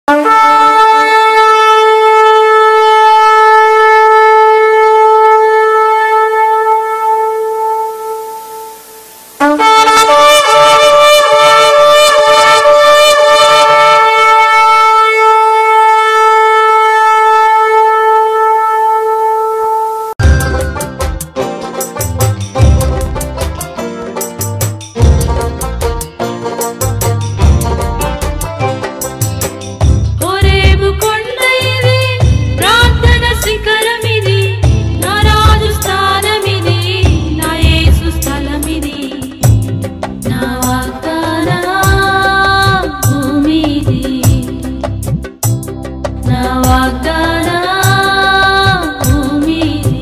హోరేబు కొండ ఇది ప్రార్థన శిఖరమిది నా రాజు స్థానమిది నా యేసు స్థలమిది నా వాగ్దాన భూమిది నా వాగ్దాన భూమిది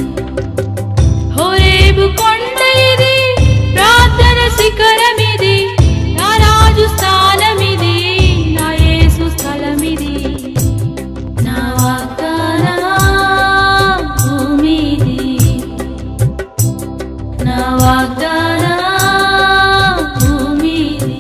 హోరేబు కొండ ఇది ప్రార్థన శిఖరమిది నా రాజు స్థానమిది నా యేసు స్థలమిది నా వాగ్దాన భూమిది నా వాగ్దాన భూమిది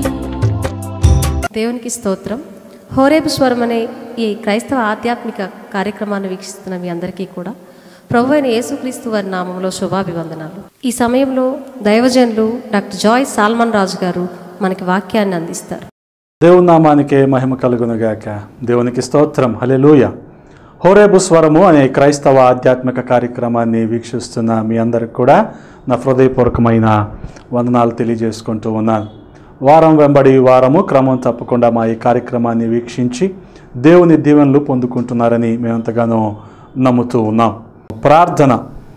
దేవునికి స్తోత్రం హోరేబు స్వరం అనే ఈ క్రైస్తవ ఆధ్యాత్మిక కార్యక్రమాన్ని వీక్షిస్తున్న మీ అందరికీ కూడా ప్రభు అయిన యేసుక్రీస్తు వారి నామంలో శుభాభివందనాలు ఈ సమయంలో దైవజనులు డాక్టర్ జాయ్ సాల్మన్ రాజు గారు మనకి వాక్యాన్ని అందిస్తారు దేవుని నామానికే మహిమ కలుగునుగాక దేవునికి స్తోత్రం హలెలూయ హోరేబు స్వరము అనే క్రైస్తవ ఆధ్యాత్మిక కార్యక్రమాన్ని వీక్షిస్తున్న మీ అందరికి కూడా నా హృదయపూర్వకమైన వందనాలు తెలియజేసుకుంటూ ఉన్నాను వారం వెంబడి వారము క్రమం తప్పకుండా మా ఈ కార్యక్రమాన్ని వీక్షించి దేవుని దీవెనలు పొందుకుంటున్నారని మేమెంతగానో నమ్ముతూ ఉన్నాం ప్రార్థన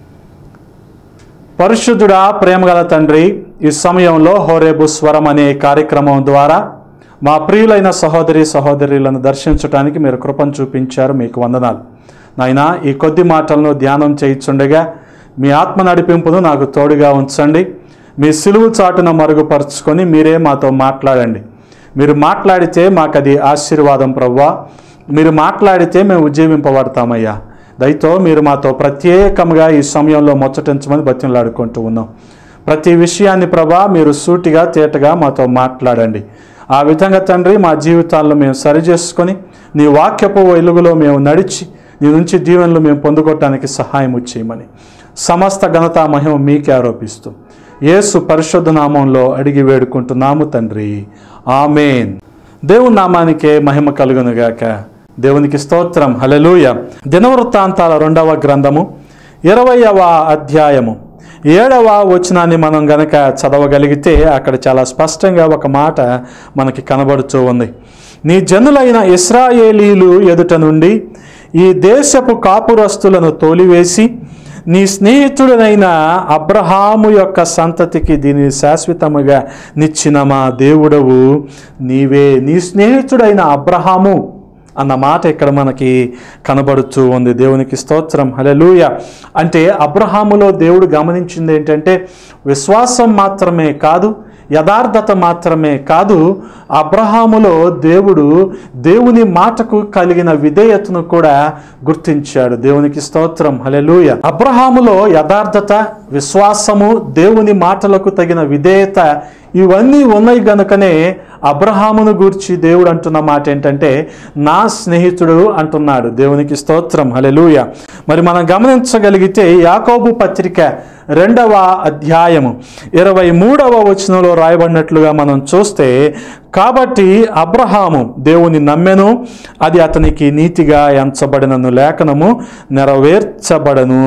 పరిశుద్ధుడా ప్రేమగల తండ్రి ఈ సమయంలో హోరేబు స్వరం అనే కార్యక్రమం ద్వారా మా ప్రియులైన సహోదరి సహోదరులను దర్శించడానికి మీరు కృపను చూపించారు మీకు వందనాలు నాయన ఈ కొద్ది మాటలను ధ్యానం చేయించుండగా మీ ఆత్మ నడిపింపును నాకు తోడుగా ఉంచండి మీ సిలువు చాటున మరుగుపరుచుకొని మీరే మాతో మాట్లాడండి మీరు మాట్లాడితే మాకు అది ఆశీర్వాదం ప్రవ్వా మీరు మాట్లాడితే మేము ఉజ్జీవింపబడతామయ్యా దయతో మీరు మాతో ప్రత్యేకంగా ఈ సమయంలో ముచ్చటించమని బతిమలాడుకుంటూ ఉన్నాం ప్రతి విషయాన్ని ప్రభా మీరు సూటిగా తేటగా మాతో మాట్లాడండి ఆ విధంగా తండ్రి మా జీవితాల్లో మేము సరిచేసుకొని నీ వాక్యపు వెలుగులో మేము నడిచి నీ నుంచి దీవెనలు మేము పొందుకోవటానికి సహాయం చేయమని సమస్త ఘనత మహిమ మీకే ఆరోపిస్తూ యేసు పరిశుద్ధ నామంలో అడిగి వేడుకుంటున్నాము తండ్రి ఆమెన్ దేవుని నామానికే మహిమ కలుగునుగాక దేవునికి స్తోత్రం హలెలూయ దినవృత్తాంతాల రెండవ గ్రంథము ఇరవయవ అధ్యాయము ఏడవ వచనాన్ని మనం గనక చదవగలిగితే అక్కడ చాలా స్పష్టంగా ఒక మాట మనకి కనబడుతూ ఉంది నీ జనులైన ఇస్రాయేలీలు ఎదుట నుండి ఈ దేశపు కాపురస్తులను తోలివేసి నీ స్నేహితుడనైన అబ్రహాము యొక్క సంతతికి దీన్ని శాశ్వతముగా నిచ్చిన మా దేవుడవు నీవే నీ స్నేహితుడైన అబ్రహాము అన్న మాట ఇక్కడ మనకి కనబడుతూ ఉంది దేవునికి స్తోత్రం హలెలూయ అంటే అబ్రహాములో దేవుడు గమనించింది ఏంటంటే విశ్వాసం మాత్రమే కాదు యథార్థత మాత్రమే కాదు అబ్రహాములో దేవుడు దేవుని మాటకు కలిగిన విధేయతను కూడా గుర్తించాడు దేవునికి స్తోత్రం హలెలూయ అబ్రహాములో యథార్థత విశ్వాసము దేవుని మాటలకు తగిన విధేయత ఇవన్నీ ఉన్నాయి గనుకనే అబ్రహామును గూర్చి దేవుడు అంటున్న మాట ఏంటంటే నా స్నేహితుడు అంటున్నాడు దేవునికి స్తోత్రం హలెలూయ మరి మనం గమనించగలిగితే యాకోబు పత్రిక రెండవ అధ్యాయము ఇరవై మూడవ వచనంలో రాయబడినట్లుగా మనం చూస్తే కాబట్టి అబ్రహాము దేవుని నమ్మెను అది అతనికి నీతిగా ఎంచబడినను లేఖనము నెరవేర్చబడను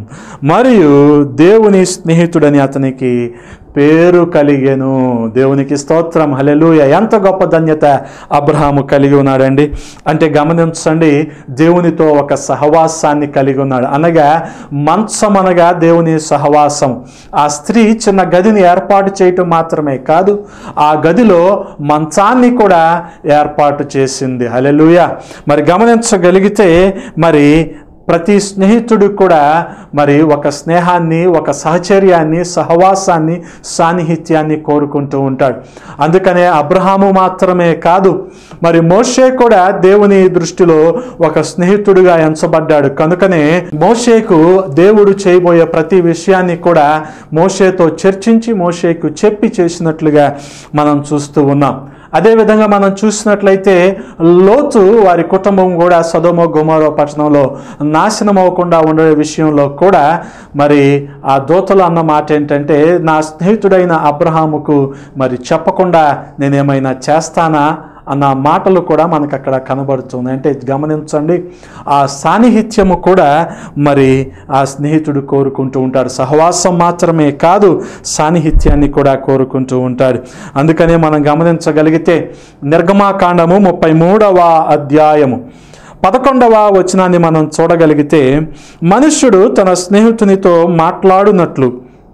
మరియు దేవుని స్నేహితుడని అతనికి పేరు కలిగెను దేవునికి స్తోత్రం హలెలూయ ఎంత గొప్ప ధన్యత అబ్రహాము కలిగి ఉన్నాడండి అంటే గమనించండి దేవునితో ఒక సహవాసాన్ని కలిగి ఉన్నాడు అనగా మంచం అనగా దేవుని సహవాసం ఆ స్త్రీ చిన్న గదిని ఏర్పాటు చేయటం మాత్రమే కాదు ఆ గదిలో మంచాన్ని కూడా ఏర్పాటు చేసింది హలెలూయ మరి గమనించగలిగితే మరి ప్రతి స్నేహితుడు కూడా మరి ఒక స్నేహాన్ని ఒక సహచర్యాన్ని సహవాసాన్ని సాన్నిహిత్యాన్ని కోరుకుంటూ ఉంటాడు అందుకనే అబ్రహాము మాత్రమే కాదు మరి మోషే కూడా దేవుని దృష్టిలో ఒక స్నేహితుడిగా ఎంచబడ్డాడు కనుకనే మోషేకు దేవుడు చేయబోయే ప్రతి విషయాన్ని కూడా మోషేతో చర్చించి మోషేకు చెప్పి చేసినట్లుగా మనం చూస్తూ ఉన్నాం అదేవిధంగా మనం చూసినట్లయితే లోతు వారి కుటుంబం కూడా సదోమ గుమారో పట్టణంలో నాశనం అవ్వకుండా ఉండే విషయంలో కూడా మరి ఆ దోతలు అన్న మాట ఏంటంటే నా స్నేహితుడైన అబ్రహాముకు మరి చెప్పకుండా నేనేమైనా చేస్తానా అన్న మాటలు కూడా మనకు అక్కడ కనబడుతుంది అంటే గమనించండి ఆ సాన్నిహిత్యము కూడా మరి ఆ స్నేహితుడు కోరుకుంటూ ఉంటాడు సహవాసం మాత్రమే కాదు సాన్నిహిత్యాన్ని కూడా కోరుకుంటూ ఉంటాడు అందుకనే మనం గమనించగలిగితే నిర్గమాకాండము ముప్పై మూడవ అధ్యాయము పదకొండవ వచనాన్ని మనం చూడగలిగితే మనుష్యుడు తన స్నేహితునితో మాట్లాడునట్లు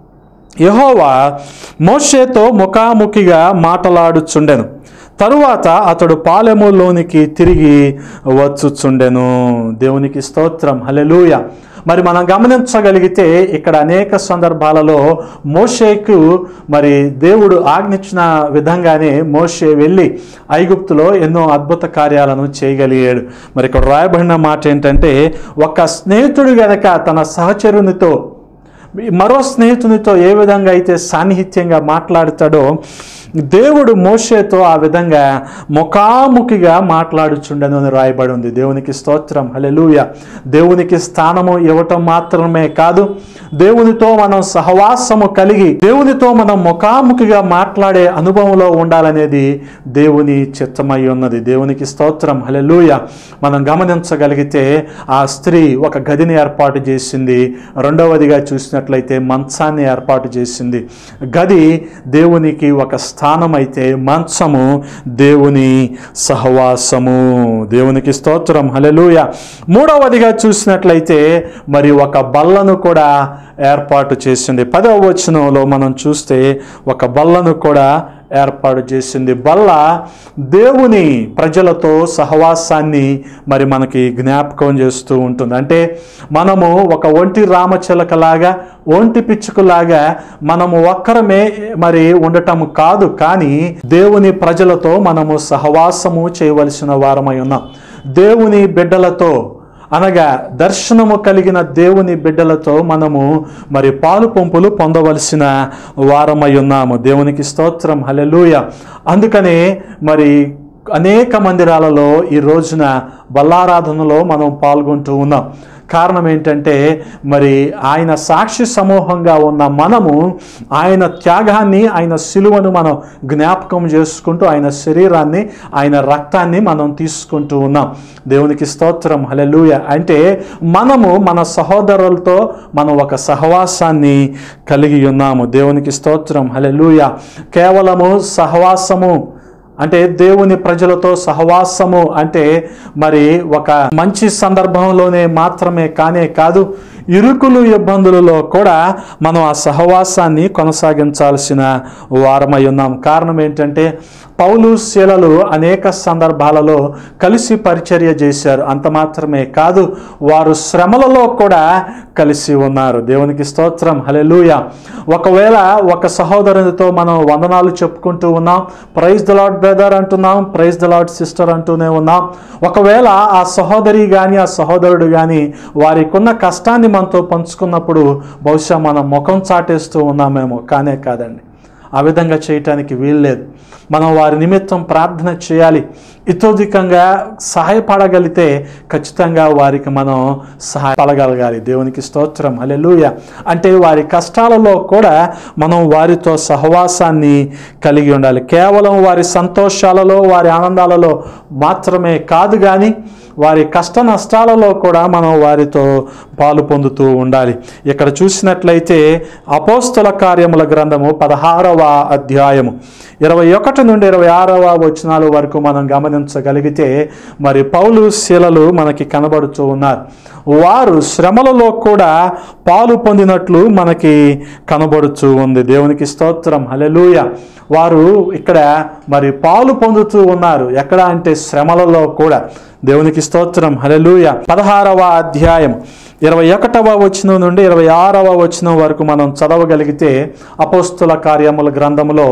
యెహోవా మోషేతో ముఖాముఖిగా మాటలాడుచుండెను తరువాత అతడు పాలెములోనికి తిరిగి వచ్చుచుండెను దేవునికి స్తోత్రం హలెలూయ మరి మనం గమనించగలిగితే ఇక్కడ అనేక సందర్భాలలో మోషేకు మరి దేవుడు ఆజ్ఞించిన విధంగానే మోషే వెళ్ళి ఐగుప్తులో ఎన్నో అద్భుత కార్యాలను చేయగలిగాడు మరి ఇక్కడ రాయబడిన మాట ఏంటంటే ఒక స్నేహితుడు గనక తన సహచరునితో మరో స్నేహితునితో ఏ విధంగా అయితే సాన్నిహిత్యంగా మాట్లాడతాడో దేవుడు మోషేతో ఆ విధంగా ముఖాముఖిగా మాట్లాడుచుండను అని రాయబడి ఉంది దేవునికి స్తోత్రం హలెలూయ దేవునికి స్థానము ఇవ్వటం మాత్రమే కాదు దేవునితో మనం సహవాసము కలిగి దేవునితో మనం ముఖాముఖిగా మాట్లాడే అనుభవంలో ఉండాలనేది దేవుని చిత్తమై ఉన్నది దేవునికి స్తోత్రం హలెలూయ మనం గమనించగలిగితే ఆ స్త్రీ ఒక గదిని ఏర్పాటు చేసింది రెండవదిగా చూసినట్లయితే మంచాన్ని ఏర్పాటు చేసింది గది దేవునికి ఒక స్థానం అయితే మంచము దేవుని సహవాసము దేవునికి స్తోత్రం హలెలూయ మూడవదిగా చూసినట్లయితే మరి ఒక బల్లను కూడా ఏర్పాటు చేసింది పదవ వచనంలో మనం చూస్తే ఒక బల్లను కూడా ఏర్పాటు చేసింది బల్ల దేవుని ప్రజలతో సహవాసాన్ని మరి మనకి జ్ఞాపకం చేస్తూ ఉంటుంది అంటే మనము ఒక ఒంటి రామచిలకలాగా ఒంటి పిచ్చుకలాగా మనము ఒక్కరమే మరి ఉండటం కాదు కానీ దేవుని ప్రజలతో మనము సహవాసము చేయవలసిన వారమై ఉన్నాం దేవుని బిడ్డలతో అనగా దర్శనము కలిగిన దేవుని బిడ్డలతో మనము మరి పాలు పంపులు పొందవలసిన వారమై ఉన్నాము దేవునికి స్తోత్రం హలెలూయ అందుకనే మరి అనేక మందిరాలలో ఈ రోజున బల్లారాధనలో మనం పాల్గొంటూ ఉన్నాం కారణం ఏంటంటే మరి ఆయన సాక్షి సమూహంగా ఉన్న మనము ఆయన త్యాగాన్ని ఆయన సిలువను మనం జ్ఞాపకం చేసుకుంటూ ఆయన శరీరాన్ని ఆయన రక్తాన్ని మనం తీసుకుంటూ ఉన్నాం దేవునికి స్తోత్రం హలెలూయ అంటే మనము మన సహోదరులతో మనం ఒక సహవాసాన్ని కలిగి ఉన్నాము దేవునికి స్తోత్రం హలెలూయ కేవలము సహవాసము అంటే దేవుని ప్రజలతో సహవాసము అంటే మరి ఒక మంచి సందర్భంలోనే మాత్రమే కానే కాదు ఇరుకులు ఇబ్బందులలో కూడా మనం ఆ సహవాసాన్ని కొనసాగించాల్సిన వారమై ఉన్నాం కారణం ఏంటంటే పౌలు శీలలు అనేక సందర్భాలలో కలిసి పరిచర్య చేశారు అంత మాత్రమే కాదు వారు శ్రమలలో కూడా కలిసి ఉన్నారు దేవునికి స్తోత్రం హలెలూయ ఒకవేళ ఒక సహోదరునితో మనం వందనాలు చెప్పుకుంటూ ఉన్నాం ప్రైజ్ ద లాడ్ బ్రదర్ అంటున్నాం ప్రైజ్ ద లాడ్ సిస్టర్ అంటూనే ఉన్నాం ఒకవేళ ఆ సహోదరి కానీ ఆ సహోదరుడు కానీ వారికి ఉన్న కష్టాన్ని మనతో పంచుకున్నప్పుడు బహుశా మనం ముఖం చాటేస్తూ ఉన్నామేమో కానే కాదండి ఆ విధంగా చేయటానికి వీల్లేదు మనం వారి నిమిత్తం ప్రార్థన చేయాలి ఇతోధికంగా సహాయపడగలిగితే ఖచ్చితంగా వారికి మనం సహాయపడగలగాలి దేవునికి స్తోత్రం హల్లెలూయ అంటే వారి కష్టాలలో కూడా మనం వారితో సహవాసాన్ని కలిగి ఉండాలి కేవలం వారి సంతోషాలలో వారి ఆనందాలలో మాత్రమే కాదు కానీ వారి కష్ట నష్టాలలో కూడా మనం వారితో పాలు పొందుతూ ఉండాలి ఇక్కడ చూసినట్లయితే అపోస్తల కార్యముల గ్రంథము పదహారవ అధ్యాయము ఇరవై ఒకటి నుండి ఇరవై ఆరవ వచనాల వరకు మనం గమనించగలిగితే మరి పౌలు శిలలు మనకి కనబడుతూ ఉన్నారు వారు శ్రమలలో కూడా పాలు పొందినట్లు మనకి కనబడుతూ ఉంది దేవునికి స్తోత్రం హలెలూయ వారు ఇక్కడ మరి పాలు పొందుతూ ఉన్నారు ఎక్కడ అంటే శ్రమలలో కూడా దేవునికి స్తోత్రం హలెలూయ పదహారవ అధ్యాయం ఇరవై ఒకటవ వచనం నుండి ఇరవై ఆరవ వచనం వరకు మనం చదవగలిగితే అపోస్తుల కార్యముల గ్రంథములో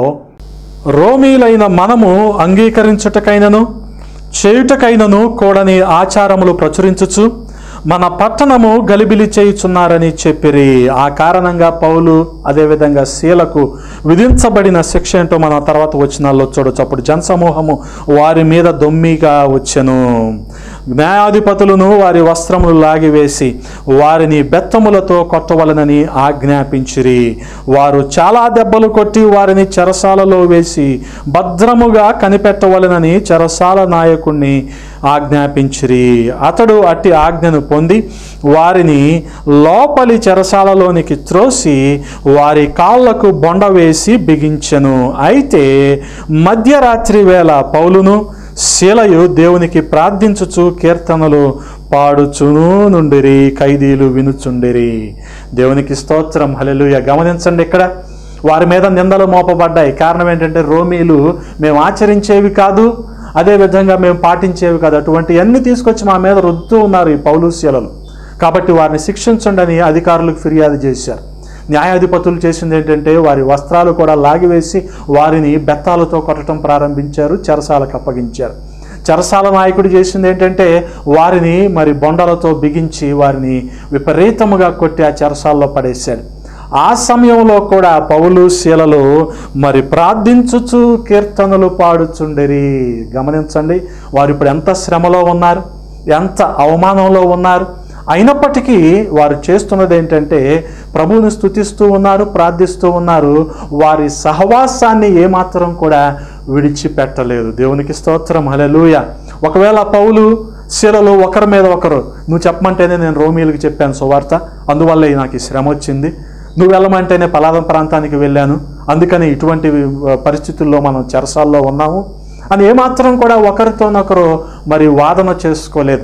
రోమీలైన మనము అంగీకరించుటకైనను చేయుటకైనను కూడని ఆచారములు ప్రచురించుచు మన పట్టణము గలిబిలి చేయుచున్నారని చెప్పిరి ఆ కారణంగా పౌలు అదేవిధంగా శీలకు విధించబడిన శిక్ష ఏంటో మనం తర్వాత వచ్చినాల్లో చూడొచ్చు అప్పుడు జనసమూహము వారి మీద దొమ్మిగా వచ్చెను న్యాయాధిపతులను వారి వస్త్రములు లాగివేసి వారిని బెత్తములతో కొట్టవలనని ఆజ్ఞాపించిరి వారు చాలా దెబ్బలు కొట్టి వారిని చెరసాలలో వేసి భద్రముగా కనిపెట్టవలనని చెరసాల నాయకుణ్ణి ఆజ్ఞాపించిరి అతడు అట్టి ఆజ్ఞను పొంది వారిని లోపలి చెరసాలలోనికి త్రోసి వారి కాళ్లకు బొండ వేసి బిగించెను అయితే మధ్యరాత్రి వేళ పౌలును శీలయు దేవునికి ప్రార్థించుచు కీర్తనలు పాడుచును నుండిరి ఖైదీలు వినుచుండిరి దేవునికి స్తోత్రం హల్లెలూయ గమనించండి ఇక్కడ వారి మీద నిందలు మోపబడ్డాయి కారణం ఏంటంటే రోమీలు మేము ఆచరించేవి కాదు అదే విధంగా మేము పాటించేవి కాదు అటువంటి అన్ని తీసుకొచ్చి మా మీద రుద్దుతూ ఉన్నారు ఈ పౌలుశీలలు కాబట్టి వారిని శిక్షించండి అని అధికారులకు ఫిర్యాదు చేశారు న్యాయాధిపతులు చేసింది ఏంటంటే వారి వస్త్రాలు కూడా లాగివేసి వారిని బెత్తాలతో కొట్టడం ప్రారంభించారు చెరసాలకు అప్పగించారు చెరసాల నాయకుడు చేసింది ఏంటంటే వారిని మరి బొండలతో బిగించి వారిని విపరీతముగా కొట్టి ఆ చెరసాల్లో పడేశాడు ఆ సమయంలో కూడా పౌలు శీలలు మరి ప్రార్థించుచు కీర్తనలు పాడుచుండరి గమనించండి వారు ఇప్పుడు ఎంత శ్రమలో ఉన్నారు ఎంత అవమానంలో ఉన్నారు అయినప్పటికీ వారు చేస్తున్నది ఏంటంటే ప్రభువుని స్థుతిస్తూ ఉన్నారు ప్రార్థిస్తూ ఉన్నారు వారి సహవాసాన్ని ఏమాత్రం కూడా విడిచిపెట్టలేదు దేవునికి స్తోత్రం హలెలూయ ఒకవేళ పౌలు శిలలు ఒకరి మీద ఒకరు నువ్వు చెప్పమంటేనే నేను రోమీలకు చెప్పాను సువార్త అందువల్ల నాకు ఈ శ్రమ వచ్చింది నువ్వు వెళ్ళమంటేనే పలాదం ప్రాంతానికి వెళ్ళాను అందుకని ఇటువంటి ఆ, పరిస్థితుల్లో మనం చెరసాల్లో ఉన్నాము అని ఏమాత్రం కూడా ఒకరితోనొకరు మరి వాదన చేసుకోలేదు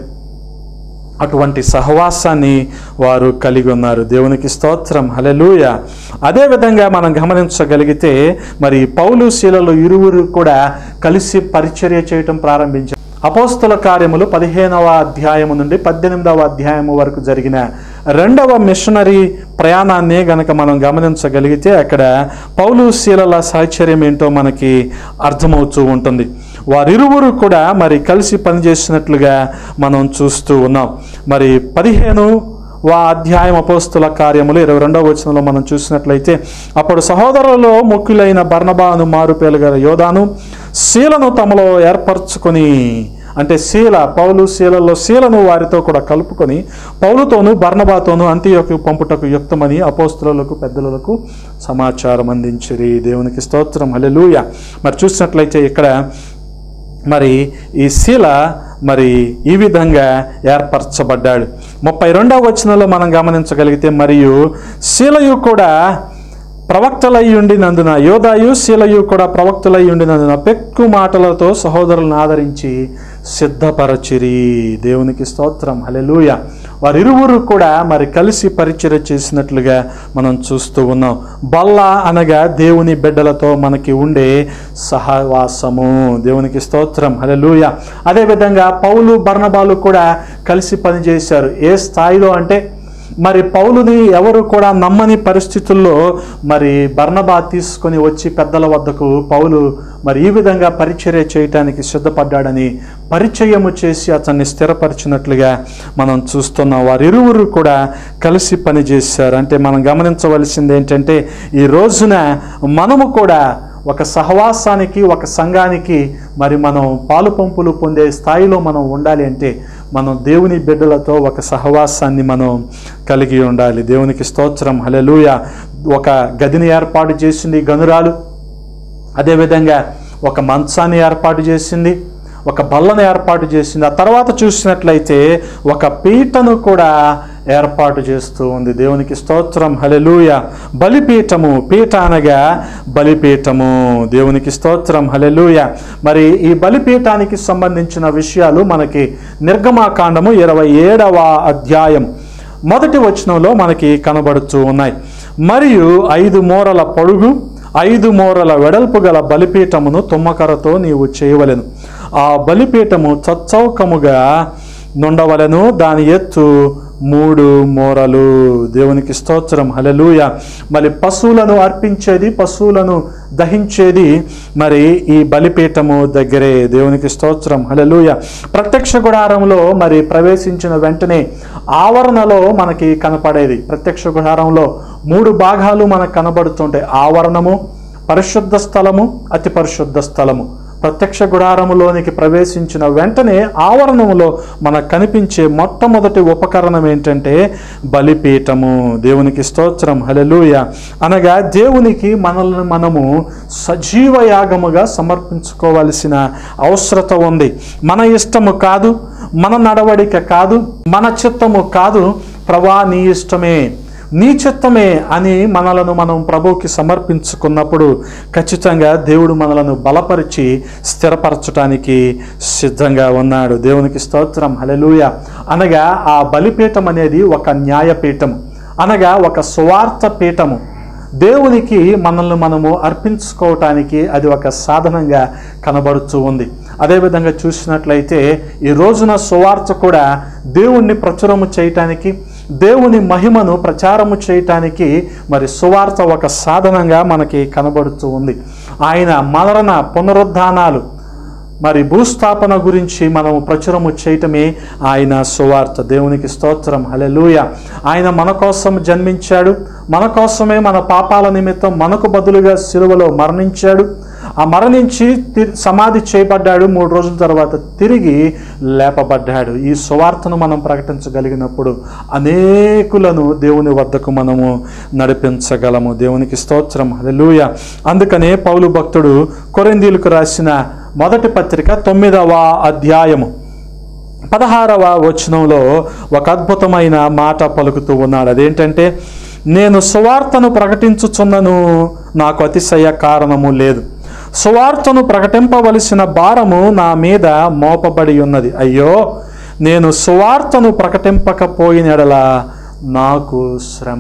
అటువంటి సహవాసాన్ని వారు కలిగి ఉన్నారు దేవునికి స్తోత్రం హలెలూయ అదేవిధంగా మనం గమనించగలిగితే మరి పౌలు శీలలు ఇరువురు కూడా కలిసి పరిచర్య చేయటం ప్రారంభించారు అపోస్తుల కార్యములు పదిహేనవ అధ్యాయము నుండి పద్దెనిమిదవ అధ్యాయము వరకు జరిగిన రెండవ మిషనరీ ప్రయాణాన్ని గనక మనం గమనించగలిగితే అక్కడ పౌలు శీలల సాహచర్యం ఏంటో మనకి అర్థమవుతూ ఉంటుంది వారిరువురు కూడా మరి కలిసి పనిచేసినట్లుగా మనం చూస్తూ ఉన్నాం మరి పదిహేను వా అధ్యాయం అపోస్తుల కార్యములు ఇరవై రెండవ వచనంలో మనం చూసినట్లయితే అప్పుడు సహోదరులలో ముఖ్యులైన బర్ణబాను మారుపేలు గల యోధాను శీలను తమలో ఏర్పరచుకొని అంటే శీల పౌలు శీలలో శీలను వారితో కూడా కలుపుకొని పౌలుతోను బర్ణబాతోను అంత్యోకు పంపుటకు యుక్తమని అపోస్తులకు పెద్దలకు సమాచారం అందించిరి దేవునికి స్తోత్రం హల్లెలూయా మరి చూసినట్లయితే ఇక్కడ మరి ఈ శీల మరి ఈ విధంగా ఏర్పరచబడ్డాడు ముప్పై రెండవ వచనంలో మనం గమనించగలిగితే మరియు శీలయు కూడా ప్రవక్తలై ఉండినందున యోధాయు శీలయు కూడా ప్రవక్తలై ఉండినందున పెక్కు మాటలతో సహోదరులను ఆదరించి సిద్ధపరచిరి దేవునికి స్తోత్రం హలెలూయ వారిరువురు కూడా మరి కలిసి పరిచర్య చేసినట్లుగా మనం చూస్తూ ఉన్నాం బల్ల అనగా దేవుని బిడ్డలతో మనకి ఉండే సహవాసము దేవునికి స్తోత్రం హలెలూయ అదేవిధంగా పౌలు బర్ణబాలు కూడా కలిసి పనిచేశారు ఏ స్థాయిలో అంటే మరి పౌలుని ఎవరు కూడా నమ్మని పరిస్థితుల్లో మరి బర్ణబా తీసుకొని వచ్చి పెద్దల వద్దకు పౌలు మరి ఈ విధంగా పరిచర్య చేయటానికి సిద్ధపడ్డాడని పరిచయము చేసి అతన్ని స్థిరపరిచినట్లుగా మనం చూస్తున్నాం వారిరువురు కూడా కలిసి పనిచేశారు అంటే మనం గమనించవలసింది ఏంటంటే ఈ రోజున మనము కూడా ఒక సహవాసానికి ఒక సంఘానికి మరి మనం పాలు పంపులు పొందే స్థాయిలో మనం ఉండాలి అంటే మనం దేవుని బిడ్డలతో ఒక సహవాసాన్ని మనం కలిగి ఉండాలి దేవునికి స్తోత్రం హలెలూయ ఒక గదిని ఏర్పాటు చేసింది ఈ గనురాలు అదేవిధంగా ఒక మంచాన్ని ఏర్పాటు చేసింది ఒక బల్లను ఏర్పాటు చేసింది ఆ తర్వాత చూసినట్లయితే ఒక పీటను కూడా ఏర్పాటు చేస్తూ ఉంది దేవునికి స్తోత్రం హలెలూయ బలిపీఠము పీఠ అనగా బలిపీఠము దేవునికి స్తోత్రం హలెలూయ మరి ఈ బలిపీఠానికి సంబంధించిన విషయాలు మనకి నిర్గమాకాండము ఇరవై ఏడవ అధ్యాయం మొదటి వచనంలో మనకి కనబడుతూ ఉన్నాయి మరియు ఐదు మూరల పొడుగు ఐదు మూరల వెడల్పు గల బలిపీఠమును తుమ్మకరతో నీవు చేయవలెను ఆ బలిపీఠము చచ్చౌకముగా నుండవలెను దాని ఎత్తు మూడు మూరలు దేవునికి స్తోత్రం హలలుయ మరి పశువులను అర్పించేది పశువులను దహించేది మరి ఈ బలిపీఠము దగ్గరే దేవునికి స్తోత్రం హలలుయ ప్రత్యక్ష గుడారంలో మరి ప్రవేశించిన వెంటనే ఆవరణలో మనకి కనపడేది ప్రత్యక్ష గుడారంలో మూడు భాగాలు మనకు కనబడుతుంటాయి ఆవరణము పరిశుద్ధ స్థలము అతి పరిశుద్ధ స్థలము ప్రత్యక్ష గుడారములోనికి ప్రవేశించిన వెంటనే ఆవరణములో మనకు కనిపించే మొట్టమొదటి ఉపకరణం ఏంటంటే బలిపీఠము దేవునికి స్తోత్రం హలెలూయ అనగా దేవునికి మనల్ని మనము సజీవ యాగముగా సమర్పించుకోవలసిన అవసరత ఉంది మన ఇష్టము కాదు మన నడవడిక కాదు మన చిత్తము కాదు ప్రభా నీ ఇష్టమే నీ చిత్తమే అని మనలను మనం ప్రభువుకి సమర్పించుకున్నప్పుడు ఖచ్చితంగా దేవుడు మనలను బలపరిచి స్థిరపరచటానికి సిద్ధంగా ఉన్నాడు దేవునికి స్తోత్రం హలెలూయ అనగా ఆ బలిపీఠం అనేది ఒక న్యాయపీఠం అనగా ఒక సువార్త పీఠము దేవునికి మనల్ని మనము అర్పించుకోవటానికి అది ఒక సాధనంగా కనబడుతూ ఉంది అదేవిధంగా చూసినట్లయితే ఈ రోజున సువార్త కూడా దేవుణ్ణి ప్రచురము చేయటానికి దేవుని మహిమను ప్రచారము చేయటానికి మరి సువార్త ఒక సాధనంగా మనకి కనబడుతూ ఉంది ఆయన మరణ పునరుద్ధానాలు మరి భూస్థాపన గురించి మనము ప్రచురము చేయటమే ఆయన సువార్త దేవునికి స్తోత్రం హలెలూయ ఆయన మన కోసం జన్మించాడు మన కోసమే మన పాపాల నిమిత్తం మనకు బదులుగా సిలువలో మరణించాడు ఆ మరణించి తి- సమాధి చేయబడ్డాడు మూడు రోజుల తర్వాత తిరిగి లేపబడ్డాడు ఈ సువార్తను మనం ప్రకటించగలిగినప్పుడు అనేకులను దేవుని వద్దకు మనము నడిపించగలము దేవునికి స్తోత్రం హల్లెలూయ అందుకనే పౌలు భక్తుడు కొరిందీలకు రాసిన మొదటి పత్రిక తొమ్మిదవ అధ్యాయము పదహారవ వచనంలో ఒక అద్భుతమైన మాట పలుకుతూ ఉన్నాడు అదేంటంటే నేను సువార్తను ప్రకటించుచున్నను నాకు అతిశయ కారణము లేదు సువార్తను ప్రకటింపవలసిన భారము నా మీద మోపబడి ఉన్నది అయ్యో నేను సువార్తను ప్రకటింపకపోయిన ఎడల నాకు శ్రమ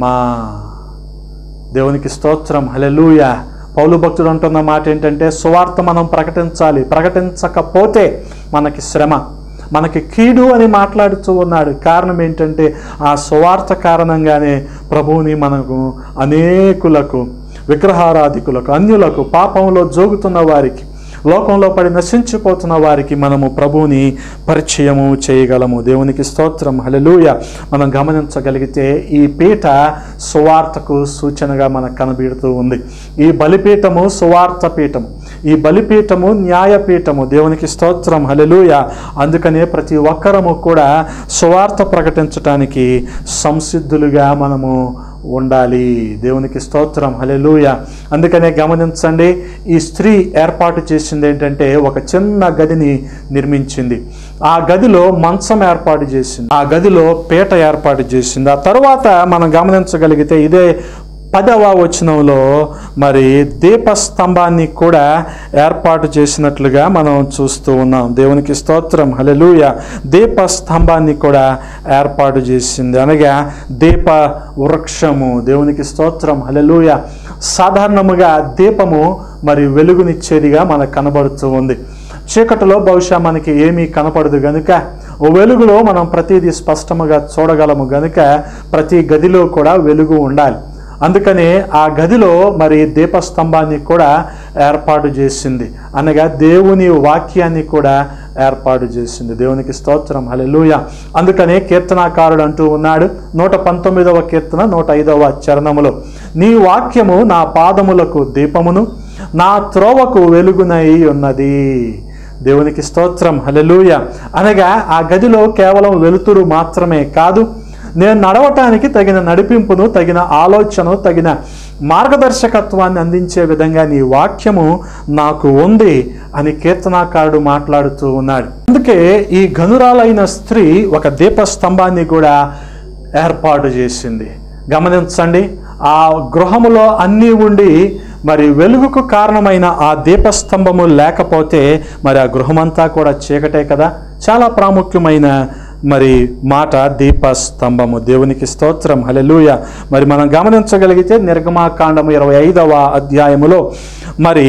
దేవునికి స్తోత్రం హలెలూయ పౌలు భక్తుడు అంటున్న మాట ఏంటంటే సువార్త మనం ప్రకటించాలి ప్రకటించకపోతే మనకి శ్రమ మనకి కీడు అని మాట్లాడుతూ ఉన్నాడు కారణం ఏంటంటే ఆ సువార్త కారణంగానే ప్రభువుని మనకు అనేకులకు విగ్రహారాధికులకు అన్యులకు పాపంలో జోగుతున్న వారికి లోకంలో పడి నశించిపోతున్న వారికి మనము ప్రభువుని పరిచయము చేయగలము దేవునికి స్తోత్రం హల్లెలూయ మనం గమనించగలిగితే ఈ పీఠ సువార్తకు సూచనగా మనకు కనబడుతూ ఉంది ఈ బలిపీఠము సువార్త పీఠము ఈ బలిపీఠము న్యాయపీఠము దేవునికి స్తోత్రం హల్లెలూయ అందుకనే ప్రతి ఒక్కరము కూడా సువార్త ప్రకటించటానికి సంసిద్ధులుగా మనము ఉండాలి దేవునికి స్తోత్రం హలెలూయ అందుకనే గమనించండి ఈ స్త్రీ ఏర్పాటు చేసింది ఏంటంటే ఒక చిన్న గదిని నిర్మించింది ఆ గదిలో మంచం ఏర్పాటు చేసింది ఆ గదిలో పీట ఏర్పాటు చేసింది ఆ తర్వాత మనం గమనించగలిగితే ఇదే పదవ వచనంలో మరి దీపస్తంభాన్ని కూడా ఏర్పాటు చేసినట్లుగా మనం చూస్తూ ఉన్నాం దేవునికి స్తోత్రం హలెలూయ దీపస్తంభాన్ని కూడా ఏర్పాటు చేసింది అనగా దీప వృక్షము దేవునికి స్తోత్రం హలెలూయ సాధారణముగా దీపము మరి వెలుగునిచ్చేదిగా మనకు కనబడుతూ ఉంది చీకటిలో బహుశా మనకి ఏమీ కనపడదు గనుక ఓ వెలుగులో మనం ప్రతిదీ స్పష్టముగా చూడగలము గనుక ప్రతి గదిలో కూడా వెలుగు ఉండాలి అందుకనే ఆ గదిలో మరి దీపస్తంభాన్ని కూడా ఏర్పాటు చేసింది అనగా దేవుని వాక్యాన్ని కూడా ఏర్పాటు చేసింది దేవునికి స్తోత్రం హల్లెలూయ అందుకనే కీర్తనాకారుడు అంటూ ఉన్నాడు నూట పంతొమ్మిదవ కీర్తన నూట ఐదవ చరణములో నీ వాక్యము నా పాదములకు దీపమును నా త్రోవకు వెలుగునై ఉన్నది దేవునికి స్తోత్రం హల్లెలూయ అనగా ఆ గదిలో కేవలం వెలుతురు మాత్రమే కాదు నేను నడవటానికి తగిన నడిపింపును తగిన ఆలోచన తగిన మార్గదర్శకత్వాన్ని అందించే విధంగా నీ వాక్యము నాకు ఉంది అని కీర్తనాకారుడు మాట్లాడుతూ ఉన్నాడు అందుకే ఈ గనురాలైన స్త్రీ ఒక దీపస్తంభాన్ని కూడా ఏర్పాటు చేసింది గమనించండి ఆ గృహములో అన్నీ ఉండి మరి వెలుగుకు కారణమైన ఆ దీపస్తంభము లేకపోతే మరి ఆ గృహమంతా కూడా చీకటే కదా చాలా ప్రాముఖ్యమైన మరి మాట దీపస్తంభము దేవునికి స్తోత్రం హలెలూయ మరి మనం గమనించగలిగితే నిర్గమాకాండము ఇరవై ఐదవ అధ్యాయములో మరి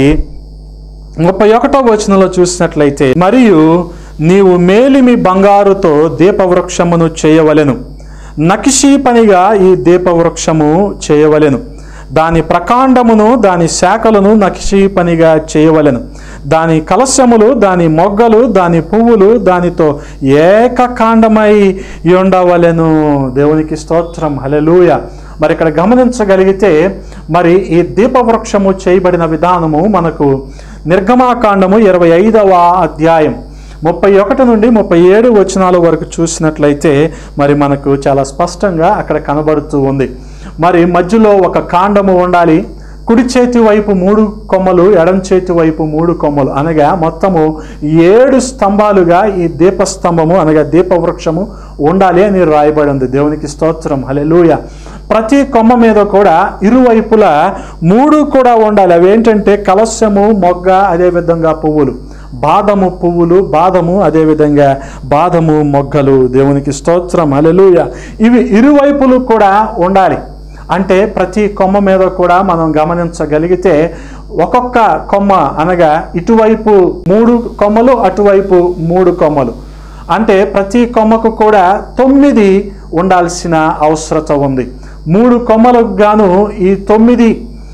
ముప్పై ఒకటో వచనంలో చూసినట్లయితే మరియు నీవు మేలిమి బంగారుతో దీపవృక్షమును చేయవలెను నకిషీ పనిగా ఈ దీపవృక్షము చేయవలెను దాని ప్రకాండమును దాని శాఖలను నకిషీ పనిగా చేయవలెను దాని కలశములు దాని మొగ్గలు దాని పువ్వులు దానితో ఏకకాండమై ఉండవలెను దేవునికి స్తోత్రం హలెలూయ మరి ఇక్కడ గమనించగలిగితే మరి ఈ దీపవృక్షము చేయబడిన విధానము మనకు నిర్గమాకాండము ఇరవై ఐదవ అధ్యాయం ముప్పై ఒకటి నుండి ముప్పై ఏడు వచనాల వరకు చూసినట్లయితే మరి మనకు చాలా స్పష్టంగా అక్కడ కనబడుతూ ఉంది మరి మధ్యలో ఒక కాండము ఉండాలి కుడి చేతి వైపు మూడు కొమ్మలు ఎడం చేతి వైపు మూడు కొమ్మలు అనగా మొత్తము ఏడు స్తంభాలుగా ఈ దీపస్తంభము అనగా దీపవృక్షము ఉండాలి అని రాయబడి ఉంది దేవునికి స్తోత్రం హలెలూయ ప్రతి కొమ్మ మీద కూడా ఇరువైపులా మూడు కూడా ఉండాలి అవి ఏంటంటే కలశము మొగ్గ అదేవిధంగా పువ్వులు బాదము పువ్వులు బాదము అదేవిధంగా బాదము మొగ్గలు దేవునికి స్తోత్రం హలెలూయ ఇవి ఇరువైపులు కూడా ఉండాలి అంటే ప్రతి కొమ్మ మీద కూడా మనం గమనించగలిగితే ఒక్కొక్క కొమ్మ అనగా ఇటువైపు మూడు కొమ్మలు అటువైపు మూడు కొమ్మలు అంటే ప్రతి కొమ్మకు కూడా తొమ్మిది ఉండాల్సిన అవసరత ఉంది మూడు కొమ్మలకు గాను ఈ తొమ్మిది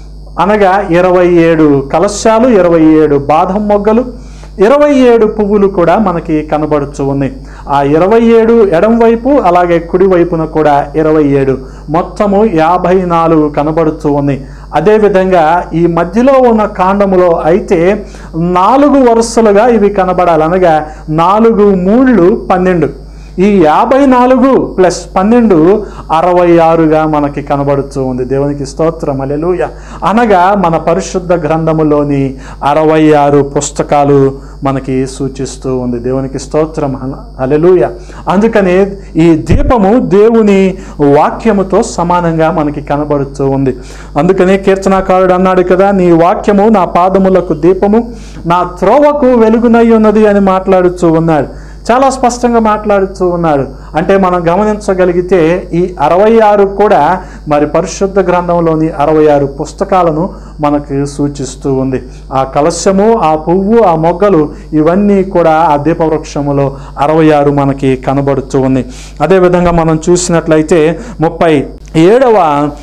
అనగా ఇరవై ఏడు కలశాలు ఇరవై ఏడు బాదం మొగ్గలు ఇరవై ఏడు పువ్వులు కూడా మనకి కనబడుచు ఉన్నాయి ఆ ఇరవై ఏడు ఎడం వైపు అలాగే కుడి వైపున కూడా ఇరవై ఏడు మొత్తము యాభై నాలుగు కనబడుతూ ఉన్నాయి అదేవిధంగా ఈ మధ్యలో ఉన్న కాండములో అయితే నాలుగు వరుసలుగా ఇవి కనబడాలి అనగా నాలుగు మూళ్ళు పన్నెండు ఈ యాభై నాలుగు ప్లస్ పన్నెండు అరవై ఆరుగా మనకి కనబడుతూ ఉంది దేవునికి స్తోత్రం అలెలుయ అనగా మన పరిశుద్ధ గ్రంథములోని అరవై ఆరు పుస్తకాలు మనకి సూచిస్తూ ఉంది దేవునికి స్తోత్రం అలెలుయ అందుకనే ఈ దీపము దేవుని వాక్యముతో సమానంగా మనకి కనబడుతూ ఉంది అందుకనే కీర్తనాకారుడు అన్నాడు కదా నీ వాక్యము నా పాదములకు దీపము నా త్రోవకు వెలుగునై ఉన్నది అని మాట్లాడుతూ ఉన్నాడు చాలా స్పష్టంగా మాట్లాడుతూ ఉన్నాడు అంటే మనం గమనించగలిగితే ఈ అరవై ఆరు కూడా మరి పరిశుద్ధ గ్రంథంలోని అరవై ఆరు పుస్తకాలను మనకు సూచిస్తూ ఉంది ఆ కలశము ఆ పువ్వు ఆ మొగ్గలు ఇవన్నీ కూడా ఆ దీపవృక్షములో అరవై ఆరు మనకి కనబడుతూ ఉంది అదేవిధంగా మనం చూసినట్లయితే ముప్పై ఏడవ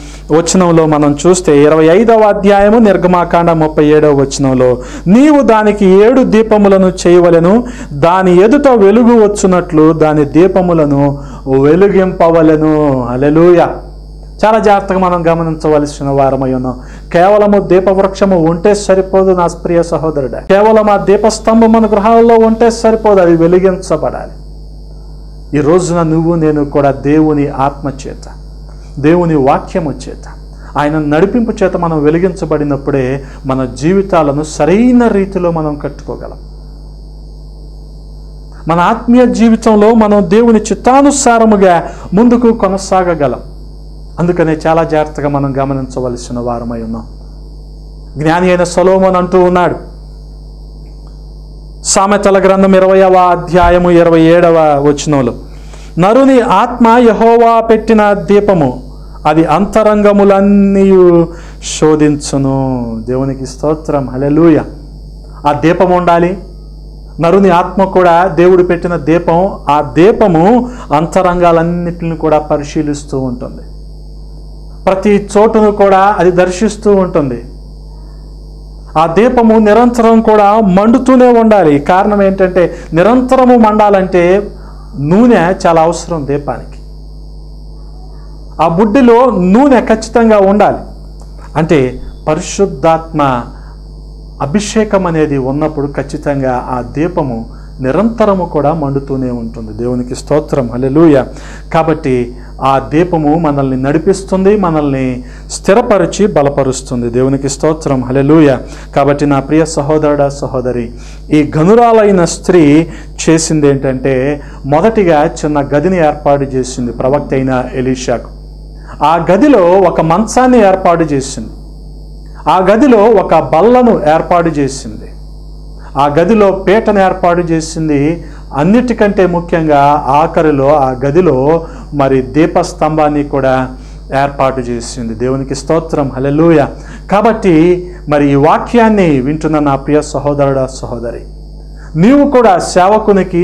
వచనంలో మనం చూస్తే ఇరవై ఐదవ అధ్యాయము నిర్గమాకాండ ముప్పై ఏడవ వచనంలో నీవు దానికి ఏడు దీపములను చేయవలెను దాని ఎదుట వెలుగు వచ్చునట్లు దాని దీపములను వెలుగింపవలెను అలెలుయ చాలా జాగ్రత్తగా మనం గమనించవలసిన వారమై ఉన్నాం కేవలము దీపవృక్షము ఉంటే సరిపోదు నా ప్రియ సహోదరుడా కేవలం ఆ దీపస్తంభం మన గృహాల్లో ఉంటే సరిపోదు అది వెలిగించబడాలి ఈ రోజున నువ్వు నేను కూడా దేవుని ఆత్మ చేత దేవుని వాక్యము చేత ఆయన నడిపింపు చేత మనం వెలిగించబడినప్పుడే మన జీవితాలను సరైన రీతిలో మనం కట్టుకోగలం మన ఆత్మీయ జీవితంలో మనం దేవుని చిత్తానుసారముగా ముందుకు కొనసాగగలం అందుకనే చాలా జాగ్రత్తగా మనం గమనించవలసిన వారమై ఉన్నాం జ్ఞాని అయిన సొలోమన్ అంటూ ఉన్నాడు సామెతల గ్రంథం ఇరవయవ అధ్యాయము ఇరవై ఏడవ వచనంలో నరుని ఆత్మ యహోవా పెట్టిన దీపము అది అంతరంగములన్నీ శోధించును దేవునికి స్తోత్రం హలెలూయ ఆ దీపం ఉండాలి నరుని ఆత్మ కూడా దేవుడు పెట్టిన దీపం ఆ దీపము అంతరంగాలన్నిటిని కూడా పరిశీలిస్తూ ఉంటుంది ప్రతి చోటును కూడా అది దర్శిస్తూ ఉంటుంది ఆ దీపము నిరంతరం కూడా మండుతూనే ఉండాలి కారణం ఏంటంటే నిరంతరము మండాలంటే నూనె చాలా అవసరం దీపానికి ఆ బుడ్డిలో నూనె ఖచ్చితంగా ఉండాలి అంటే పరిశుద్ధాత్మ అభిషేకం అనేది ఉన్నప్పుడు ఖచ్చితంగా ఆ దీపము నిరంతరము కూడా మండుతూనే ఉంటుంది దేవునికి స్తోత్రం హల్లెలూయ కాబట్టి ఆ దీపము మనల్ని నడిపిస్తుంది మనల్ని స్థిరపరిచి బలపరుస్తుంది దేవునికి స్తోత్రం హల్లెలూయ కాబట్టి నా ప్రియ సహోదరుడ సహోదరి ఈ గనురాలైన స్త్రీ చేసింది ఏంటంటే మొదటిగా చిన్న గదిని ఏర్పాటు చేసింది ప్రవక్త అయిన ఎలీషాకు ఆ గదిలో ఒక మంచాన్ని ఏర్పాటు చేసింది ఆ గదిలో ఒక బల్లను ఏర్పాటు చేసింది ఆ గదిలో పీటను ఏర్పాటు చేసింది అన్నిటికంటే ముఖ్యంగా ఆఖరిలో ఆ గదిలో మరి దీపస్తంభాన్ని కూడా ఏర్పాటు చేసింది దేవునికి స్తోత్రం హలెలూయ కాబట్టి మరి ఈ వాక్యాన్ని వింటున్న నా ప్రియ సహోదరుడ సహోదరి నీవు కూడా సేవకునికి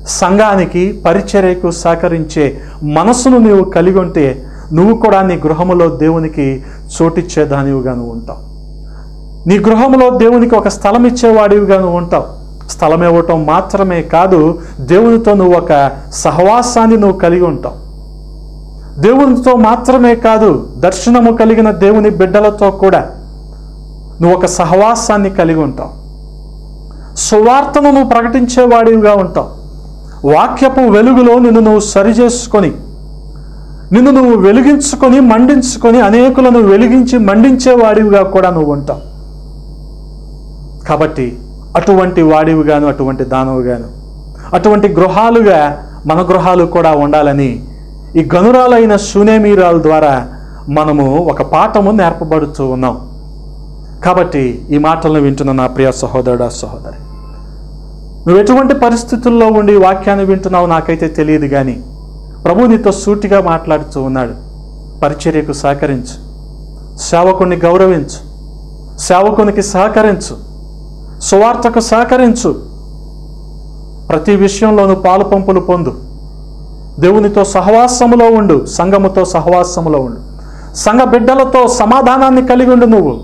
సంఘానికి పరిచర్యకు సహకరించే మనసును నీవు కలిగి ఉంటే నువ్వు కూడా నీ గృహములో దేవునికి చోటిచ్చేదానివిగా నువ్వు ఉంటావు నీ గృహంలో దేవునికి ఒక స్థలం ఇచ్చేవాడివిగా నువ్వు ఉంటావు స్థలం ఇవ్వటం మాత్రమే కాదు దేవునితో నువ్వు ఒక సహవాసాన్ని నువ్వు కలిగి ఉంటావు దేవునితో మాత్రమే కాదు దర్శనము కలిగిన దేవుని బిడ్డలతో కూడా నువ్వు ఒక సహవాసాన్ని కలిగి ఉంటావు సువార్తను నువ్వు ప్రకటించేవాడివిగా ఉంటావు వాక్యపు వెలుగులో నిన్ను నువ్వు సరిచేసుకొని నిన్ను నువ్వు వెలిగించుకొని మండించుకొని అనేకులను వెలిగించి మండించేవాడివిగా కూడా నువ్వు ఉంటావు కాబట్టి అటువంటి వాడివిగాను అటువంటి దానవుగాను అటువంటి గృహాలుగా మన గృహాలు కూడా ఉండాలని ఈ గనురాలైన సునేమీరాల ద్వారా మనము ఒక పాఠము నేర్పబడుతూ ఉన్నాం కాబట్టి ఈ మాటలను వింటున్న నా ప్రియ సహోదరుడా సహోదరి నువ్వు ఎటువంటి పరిస్థితుల్లో ఉండి ఈ వాక్యాన్ని వింటున్నావు నాకైతే తెలియదు కానీ ప్రభు నీతో సూటిగా మాట్లాడుతూ ఉన్నాడు పరిచర్యకు సహకరించు సేవకుని గౌరవించు సేవకునికి సహకరించు సువార్తకు సహకరించు ప్రతి విషయంలోనూ పాలు పంపులు పొందు దేవునితో సహవాసములో ఉండు సంఘముతో సహవాసములో ఉండు సంఘ బిడ్డలతో సమాధానాన్ని కలిగి ఉండు నువ్వు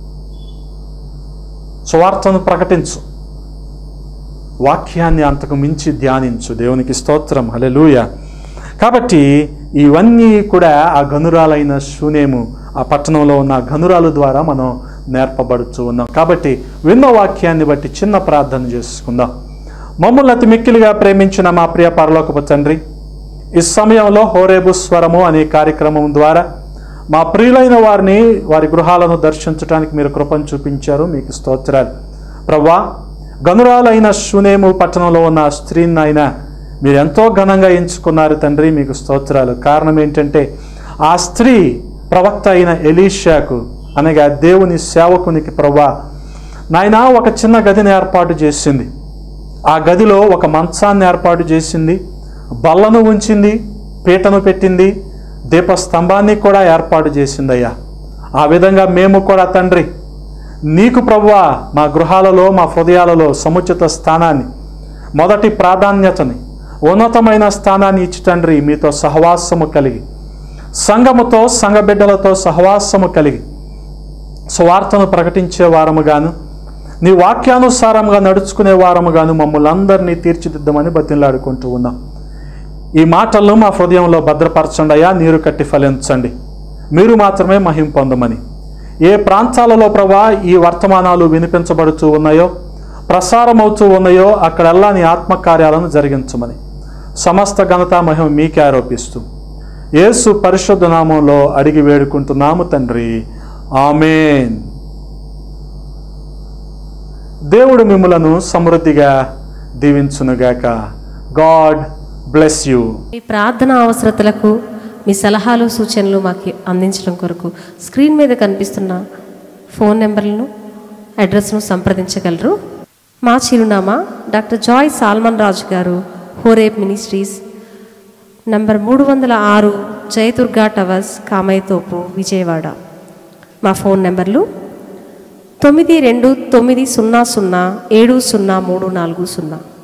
సువార్తను ప్రకటించు వాక్యాన్ని అంతకు మించి ధ్యానించు దేవునికి స్తోత్రం హలెలూయ కాబట్టి ఇవన్నీ కూడా ఆ గనురాలైన శూనేము ఆ పట్టణంలో ఉన్న ఆ గనురాలు ద్వారా మనం నేర్పబడుతూ ఉన్నాం కాబట్టి విన్న వాక్యాన్ని బట్టి చిన్న ప్రార్థన చేసుకుందాం మమ్మల్ని అతి మిక్కిలిగా ప్రేమించిన మా ప్రియ పరలోకపు తండ్రి ఈ సమయంలో హోరేబు స్వరము అనే కార్యక్రమం ద్వారా మా ప్రియులైన వారిని వారి గృహాలను దర్శించడానికి మీరు కృపను చూపించారు మీకు స్తోత్రాలు ప్రవ్వా గనురాలైన శునేము పట్టణంలో ఉన్న ఆ స్త్రీని ఆయన మీరు ఎంతో ఘనంగా ఎంచుకున్నారు తండ్రి మీకు స్తోత్రాలు కారణం ఏంటంటే ఆ స్త్రీ ప్రవక్త అయిన ఎలీషాకు అనగా దేవుని సేవకునికి ప్రవ్వా నాయన ఒక చిన్న గదిని ఏర్పాటు చేసింది ఆ గదిలో ఒక మంచాన్ని ఏర్పాటు చేసింది బల్లను ఉంచింది పీటను పెట్టింది దీపస్తంభాన్ని కూడా ఏర్పాటు చేసిందయ్యా ఆ విధంగా మేము కూడా తండ్రి నీకు ప్రభువా మా గృహాలలో మా హృదయాలలో సముచిత స్థానాన్ని మొదటి ప్రాధాన్యతని ఉన్నతమైన స్థానాన్ని ఇచ్చి తండ్రి మీతో సహవాసము కలిగి సంఘముతో సంఘ బిడ్డలతో సహవాసము కలిగి సువార్తను ప్రకటించే వారముగాను నీ వాక్యానుసారంగా నడుచుకునే వారముగాను మమ్మల్ని అందరినీ తీర్చిదిద్దమని బతిలాడుకుంటూ ఉన్నాం ఈ మాటలను మా హృదయంలో భద్రపరచండి అయ్యా నీరు కట్టి ఫలించండి మీరు మాత్రమే మహిం పొందమని ఏ ప్రాంతాలలో ప్రభా ఈ వర్తమానాలు వినిపించబడుతూ ఉన్నాయో ప్రసారమవుతూ ఉన్నాయో అక్కడల్లా నీ ఆత్మకార్యాలను జరిగించమని సమస్త ఘనత మహిమ మీకే ఆరోపిస్తూ యేసు పరిశుద్ధ నామంలో అడిగి వేడుకుంటున్నాము తండ్రి ఆమెన్ దేవుడు మిమ్ములను సమృద్ధిగా దీవించునుగాక గాడ్ బ్లెస్ యూ మీ ప్రార్థన అవసరతలకు మీ సలహాలు సూచనలు మాకు అందించడం కొరకు స్క్రీన్ మీద కనిపిస్తున్న ఫోన్ నెంబర్లను అడ్రస్ను సంప్రదించగలరు మా చిరునామా డాక్టర్ జాయ్ సాల్మన్ రాజు గారు హోరేప్ మినిస్ట్రీస్ నంబర్ మూడు వందల ఆరు జయదుర్గా టవర్స్ కామయ్యతోపు విజయవాడ మా ఫోన్ నెంబర్లు తొమ్మిది రెండు తొమ్మిది సున్నా సున్నా ఏడు సున్నా మూడు నాలుగు సున్నా